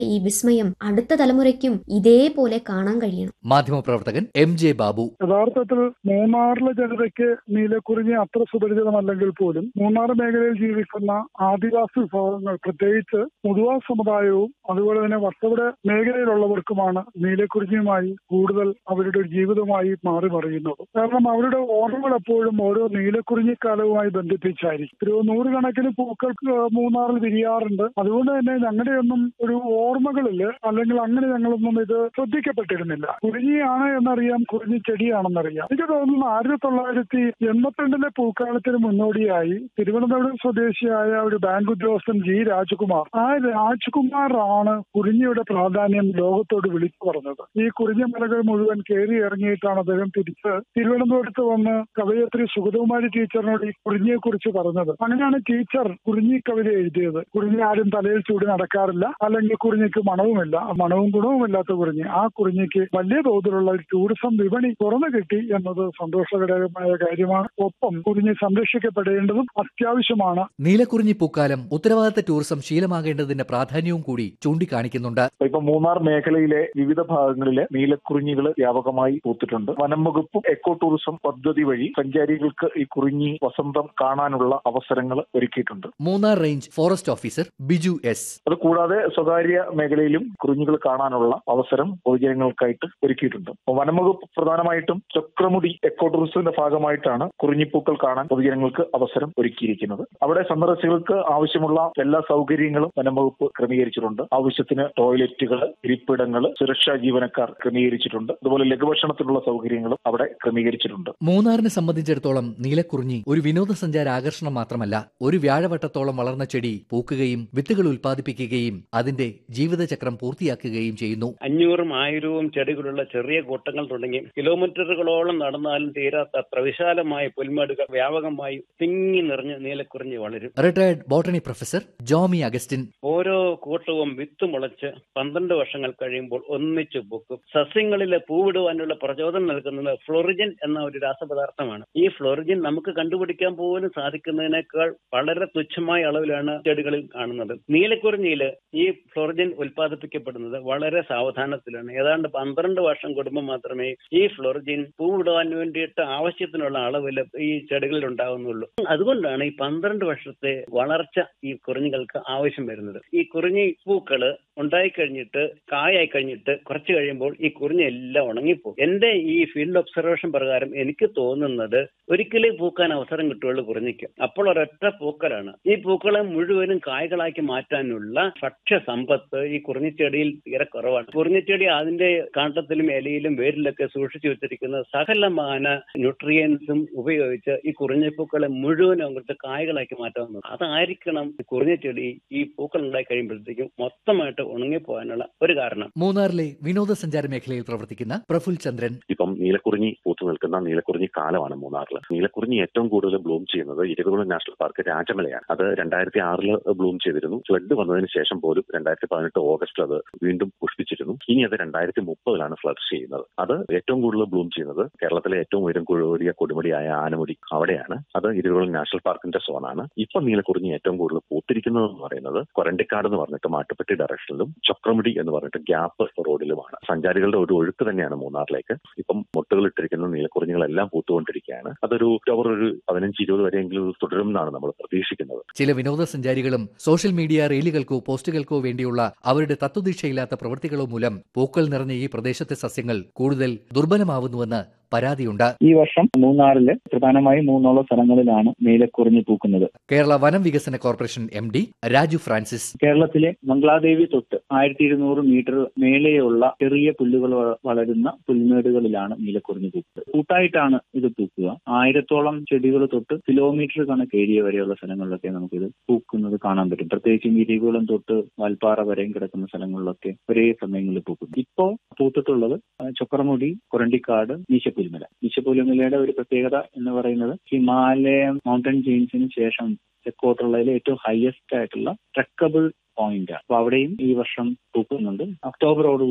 ഈ വിസ്മയം അടുത്ത തലമുറയ്ക്കും ഇതേപോലെ കാണാൻ കഴിയണം മാധ്യമപ്രവർത്തകൻ എം ജെ ബാബു യഥാർത്ഥത്തിൽ മൂന്നാറിലെ ജനതയ്ക്ക് നീലക്കുറിഞ്ഞി അത്ര സുപരിചിതമല്ലെങ്കിൽ പോലും മൂന്നാർ മേഖലയിൽ ജീവിക്കുന്ന ആദിവാസി വിഭാഗങ്ങൾ പ്രത്യേകിച്ച് മുതുവാ സമുദായവും അതുപോലെ തന്നെ വട്ടവട മേഖലയിലുള്ളവർക്കുമാണ് നീലക്കുറിഞ്ഞിയുമായി കൂടുതൽ അവരുടെ ഒരു ജീവിതമായി മാറി മറിയുന്നത് കാരണം അവരുടെ ഓർമ്മകൾ എപ്പോഴും ഓരോ നീലക്കുറിഞ്ഞിക്കാലവുമായി ബന്ധിപ്പിച്ചായിരിക്കും ഒരു നൂറുകണക്കിന് പൂക്കൾ ഏഹ്, മൂന്നാറിൽ വിരിയാറുണ്ട് അതുകൊണ്ട് തന്നെ ഞങ്ങളുടെയൊന്നും ഒരു ഓർമ്മകളിൽ അല്ലെങ്കിൽ അങ്ങനെ ഞങ്ങളൊന്നും ഇത് ശ്രദ്ധിക്കപ്പെട്ടിരുന്നില്ല കുറിഞ്ഞിയാണ് എന്നറിയാം കുറിഞ്ഞി ചെടിയാണെന്നറിയാം എനിക്ക് തോന്നുന്നു ആയിരത്തി തൊള്ളായിരത്തി എൺപത്തിരണ്ടിലെ പൂക്കാലത്തിന് മുന്നോടിയായി തിരുവനന്തപുരം സ്വദേശിയായ ഒരു ബാങ്ക് ഉദ്യോഗസ്ഥൻ ജി രാജകുമാർ ആ രാജകുമാർ ആണ് കുറിഞ്ഞിയുടെ പ്രാധാന്യം ലോകത്തോട് വിളിച്ചു പറഞ്ഞത് ഈ കുറിഞ്ഞ മലകൾ മുഴുവൻ കയറി ഇറങ്ങിയിട്ടാണ് അദ്ദേഹം തിരിച്ച് തിരുവനന്തപുരത്ത് വന്ന് കവയത്രി സുഗതകുമാരി ടീച്ചറിനോട് ഈ കുറിഞ്ഞിയെ കുറിച്ച് പറഞ്ഞത് അങ്ങനെയാണ് ടീച്ചർ കുറിഞ്ഞി കവിത എഴുതിയത് കുറിഞ്ഞി ആരും തലയിൽ ചൂടി നടക്കാറില്ല അല്ലെങ്കിൽ കുറിഞ്ഞിക്ക് മണവുമില്ല മണവും ഗുണവുമില്ലാത്ത കുറിഞ്ഞി ആ കുറിഞ്ഞിക്ക് വലിയ തോതിലുള്ള ഒരു ടൂറിസം വിപണി തുറന്നു കിട്ടി എന്നത് സന്തോഷകരമായ കാര്യമാണ് ഒപ്പം കുറിഞ്ഞി സംരക്ഷിക്കപ്പെടേണ്ടതും അത്യാവശ്യമാണ് നീലക്കുറിഞ്ഞി പൂക്കാലം ഉത്തരവാദിത്ത ടൂറിസം ശീലമാകേണ്ടതിന്റെ പ്രാധാന്യവും കൂടി ചൂണ്ടിക്കാണിക്കുന്നുണ്ട് ഇപ്പൊ മൂന്നാർ മേഖലയിലെ വിവിധ ഭാഗങ്ങളിലെ നീലക്കുറിഞ്ഞികൾ വ്യാപകമായി പൂത്തിട്ടുണ്ട് വനം വകുപ്പും എക്കോ ടൂറിസം പദ്ധതി വഴി സഞ്ചാരികൾക്ക് ഈ കുറിഞ്ഞി വസന്തം കാണാനുള്ള അവസരങ്ങൾ ഒരുക്കിയിട്ടുണ്ട് Munnar range forest officer Biju S അത് കൂടാതെ സ്വകാര്യ മേഖലയിലും കുറിഞ്ഞികൾ കാണാനുള്ള അവസരം പൊതുജനങ്ങൾക്കായിട്ട് ഒരുക്കിയിട്ടുണ്ട് അപ്പൊ വനം വകുപ്പ് പ്രധാനമായിട്ടും ചക്രമുടി എക്കോ ടൂറിസത്തിന്റെ ഭാഗമായിട്ടാണ് കുറിഞ്ഞിപ്പൂക്കൾ കാണാൻ പൊതുജനങ്ങൾക്ക് അവസരം ഒരുക്കിയിരിക്കുന്നത് അവിടെ സന്ദർശകർക്ക് ആവശ്യമുള്ള എല്ലാ സൗകര്യങ്ങളും വനം വകുപ്പ് ക്രമീകരിച്ചിട്ടുണ്ട് ആവശ്യത്തിന് ടോയ്ലറ്റുകൾ ഇരിപ്പിടങ്ങൾ സുരക്ഷാ ജീവനക്കാർ ക്രമീകരിച്ചിട്ടുണ്ട് അതുപോലെ ലഘുഭക്ഷണത്തിനുള്ള സൗകര്യങ്ങളും അവിടെ ക്രമീകരിച്ചിട്ടുണ്ട് മൂന്നാറിനെ സംബന്ധിച്ചിടത്തോളം നീലക്കുറിഞ്ഞി ഒരു വിനോദസഞ്ചാര ആകർഷണം മാത്രമല്ല ഒരു വ്യാഴവട്ടത്തോളം വളർന്ന ചെടി പൂക്കുകയും വിത്തുകൾ ഉൽപ്പാദിപ്പിക്കുകയും അതിന്റെ ജീവിതചക്രം പൂർത്തിയാക്കുകയും ചെയ്യുന്നു അഞ്ഞൂറും ആയിരവും ചെടികളുള്ള ചെറിയ കൂട്ടങ്ങൾ തുടങ്ങി കിലോമീറ്ററുകളോളം നടന്നാലും തീരാത്ത അത്ര വിശാലമായ പുൽമേടുകൾ വ്യാപകമായി തിങ്ങി നിറഞ്ഞ് നീലക്കുറിഞ്ഞി വളരും retired botany professor Jomy Augustine ഓരോ കൂട്ടവും വിത്ത് മുളച്ച് പന്ത്രണ്ട് വർഷങ്ങൾ കഴിയുമ്പോൾ ഒന്നിച്ചു പൂക്കും സസ്യങ്ങളിലെ പൂവിടുവാനുള്ള പ്രചോദനം നൽകുന്നത് ഫ്ലോറിജിൻ എന്ന ഒരു രാസപദാർത്ഥമാണ് ഈ ഫ്ലോറിജിൻ നമുക്ക് കണ്ടുപിടിക്കാൻ പോലും സാധിക്കുന്നതിനേക്കാൾ വളരെ തുച്ഛമായ അളവിലാണ് ചെടികളിൽ കാണുന്നത് നീലക്കുറിഞ്ഞിയിൽ ഈ ഫ്ലോറിജിൻ ഉൽപ്പാദിപ്പിക്കപ്പെടുന്നത് വളരെ സാവധാനത്തിലാണ് ഏതാണ്ട് പന്ത്രണ്ട് വർഷം കൂടുമ്പോൾ മാത്രമേ ഈ ഫ്ലോറിജിൻ പൂവിടുവാൻ വേണ്ടിയിട്ട് ആവശ്യത്തിനുള്ള അളവിൽ ഈ ചെടികളിൽ ഉണ്ടാകുന്നുള്ളൂ അതുകൊണ്ടാണ് ഈ പന്ത്രണ്ട് വർഷത്തെ വളർച്ച ഈ കുറിഞ്ഞികൾക്ക് ആവശ്യം വരുന്നത് ഈ കുറിഞ്ഞി പൂക്കള് ഉണ്ടായി കഴിഞ്ഞിട്ട് കായായി കഴിഞ്ഞിട്ട് കുറച്ച് കഴിയുമ്പോൾ ഈ കുറിഞ്ഞി എല്ലാം ഉണങ്ങിപ്പോകും എന്റെ ഈ ഫീൽഡ് ഒബ്സർവേഷൻ പ്രകാരം എനിക്ക് തോന്നുന്നത് ഒരിക്കലേ പൂക്കാൻ അവസരം കിട്ടുള്ളൂ കുറിഞ്ഞിക്ക് അപ്പോൾ ഒരൊറ്റ പൂക്കലാണ് ഈ പൂക്കളെ മുഴുവനും കായ്കളാക്കി മാറ്റാനുള്ള ഭക്ഷ്യ സമ്പത്ത് ഈ കുറിഞ്ഞിച്ചെടിയിൽ തീരെ കുറവാണ് കുറിഞ്ഞിച്ചെടി അതിന്റെ കാട്ടത്തിലും ഇലയിലും വേരിലൊക്കെ സൂക്ഷിച്ചു വെച്ചിരിക്കുന്ന സകലമാന ന്യൂട്രിയൻസും ഉപയോഗിച്ച് ഈ കുറിഞ്ഞിപ്പൂക്കളെ മുഴുവനും അങ്ങോട്ട് കായ്കളാക്കി മാറ്റാവുന്നത് അതായിരിക്കണം ഈ കുറിഞ്ഞിച്ചെടി ഈ പൂക്കൾ ഉണ്ടായി കഴിയുമ്പോഴത്തേക്കും മൊത്തമായിട്ട് ഉണങ്ങിപ്പോകാനുള്ള ഒരു കാരണം മൂന്നാറിലെ വിനോദസഞ്ചാര മേഖലയിൽ പ്രവർത്തിക്കുന്ന പ്രഫുൽ ചന്ദ്രൻ ഇപ്പം നീലക്കുറിഞ്ഞി പൂത്തു നിൽക്കുന്ന നീലക്കുറിഞ്ഞി കാലമാണ് മൂന്നാറിൽ നീലക്കുറിഞ്ഞി ഏറ്റവും കൂടുതൽ ബ്ലൂം ചെയ്യുന്നത് ഇരവികുളം നാഷണൽ പാർക്ക് രാജമലയാണ് അത് രണ്ടായിരത്തി ആറില് ബ്ലൂം ചെയ്തിരുന്നു ഫ്ലഡ് വന്നതിന് ശേഷം പോലും രണ്ടായിരത്തി പതിനെട്ട് ഓഗസ്റ്റിൽ അത് വീണ്ടും പുഷ്പിച്ചിരുന്നു ഇനി അത് രണ്ടായിരത്തി മുപ്പതിലാണ് ഫ്ലഡ് ചെയ്യുന്നത് അത് ഏറ്റവും കൂടുതൽ ബ്ലൂം ചെയ്യുന്നത് കേരളത്തിലെ ഏറ്റവും ഉയരം കൂടിയ കൊടുമുടിയായ ആനമുടി അവിടെയാണ് അത് ഇരുകുളം നാഷണൽ പാർക്കിന്റെ സോണാണ് ഇപ്പൊ നീലക്കുറിഞ്ഞി ഏറ്റവും കൂടുതൽ പൂത്തിരിക്കുന്നത് എന്ന് പറയുന്നത് കൊരണ്ടിക്കാട് എന്ന് പറഞ്ഞിട്ട് മാട്ടുപ്പെട്ടി ഡയറക്ഷനിലും ചക്രമുടി എന്ന് പറഞ്ഞിട്ട് ഗ്യാപ്പ് റോഡിലുമാണ് സഞ്ചാരികളുടെ ഒരു ഒഴുക്ക് തന്നെയാണ് മൂന്നാറിലേക്ക് ഇപ്പം മുട്ടുകൾ ഇട്ടിരിക്കുന്ന നീലക്കുറിഞ്ഞികളെല്ലാം പൂത്തുകൊണ്ടിരിക്കുകയാണ് അതൊരു ഒക്ടോബർ ഒരു പതിനഞ്ച് ഇരുപത് വരെയെങ്കിലും ഇത് തുടരും എന്നാണ് നമ്മൾ പ്രതീക്ഷിക്കുന്നത് ചില വിനോദസഞ്ചാരികളും സോഷ്യൽ മീഡിയ റീലുകൾക്കോ പോസ്റ്റുകൾക്കോ വേണ്ടിയുള്ള അവരുടെ തത്വദീക്ഷയില്ലാത്ത പ്രവൃത്തികളോ മൂലം പൂക്കൾ നിറഞ്ഞ ഈ പ്രദേശത്തെ സസ്യങ്ങൾ കൂടുതൽ ദുർബലമാവുന്നുവെന്ന് പരാതിയുണ്ട് ഈ വർഷം മൂന്നാറില് പ്രധാനമായും മൂന്നോളം സ്ഥലങ്ങളിലാണ് നീലക്കുറിഞ്ഞി പൂക്കുന്നത് കേരള വനം വികസന corporation M D Raju Francis കേരളത്തിലെ മംഗളാദേവി തൊട്ട് ആയിരത്തി ഇരുന്നൂറ് മീറ്റർ മേലെയുള്ള ചെറിയ പുല്ലുകൾ വ- വളരുന്ന പുൽമേടുകളിലാണ് നീലക്കുറിഞ്ഞി പൂക്കുന്നത് കൂട്ടായിട്ടാണ് ഇത് പൂക്കുക ആയിരത്തോളം ചെടികൾ തൊട്ട് കിലോമീറ്റർ കണക്ക് ഏരിയ വരെയുള്ള സ്ഥലങ്ങളിലൊക്കെ നമുക്കിത് പൂക്കുന്നത് കാണാൻ പറ്റും പ്രത്യേകിച്ചും ഇരികുളം തൊട്ട് വാൽപ്പാറ വരെയും കിടക്കുന്ന സ്ഥലങ്ങളിലൊക്കെ ഒരേ സമയങ്ങളിൽ പൂക്കുന്നു ഇപ്പോ പൂത്തിട്ടുള്ളത് ആ, ചൊക്രമുടി കൊരണ്ടിക്കാട് ഈശപ്പുലിമല ഈശപ്പുലിമലയുടെ ഒരു പ്രത്യേകത എന്ന് പറയുന്നത് ഹിമാലയം മൗണ്ടൻ ചെയിൻസിന് ശേഷം തെക്കോട്ടുള്ളതിലെ ഏറ്റവും ഹയസ്റ്റ് ആയിട്ടുള്ള ട്രക്കബിൾ പോയിന്റ് ആണ് അപ്പൊ അവിടെയും ഈ വർഷം പൂക്കുന്നുണ്ട് ഒക്ടോബറോടുകൂടി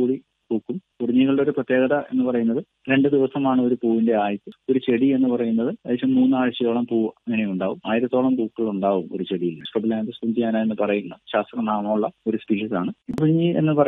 പൂക്കും കുറിഞ്ഞികളുടെ ഒരു പ്രത്യേകത എന്ന് പറയുന്നത് രണ്ട് ദിവസമാണ് ഒരു പൂവിന്റെ ആയുസ് ഒരു ചെടി എന്ന് പറയുന്നത് ഏകദേശം മൂന്നാഴ്ചയോളം പൂ അങ്ങനെ ഉണ്ടാവും ആയിരത്തോളം പൂക്കൾ ഉണ്ടാവും ഒരു ചെടിയിൽ സ്ട്രബിലാൻഡസ് കുഞ്ചിയാന എന്ന് പറയുന്ന ശാസ്ത്രനാമമുള്ള ഒരു സ്പീഷീസ് ആണ് കുറിഞ്ഞി എന്ന് പറയുന്നത്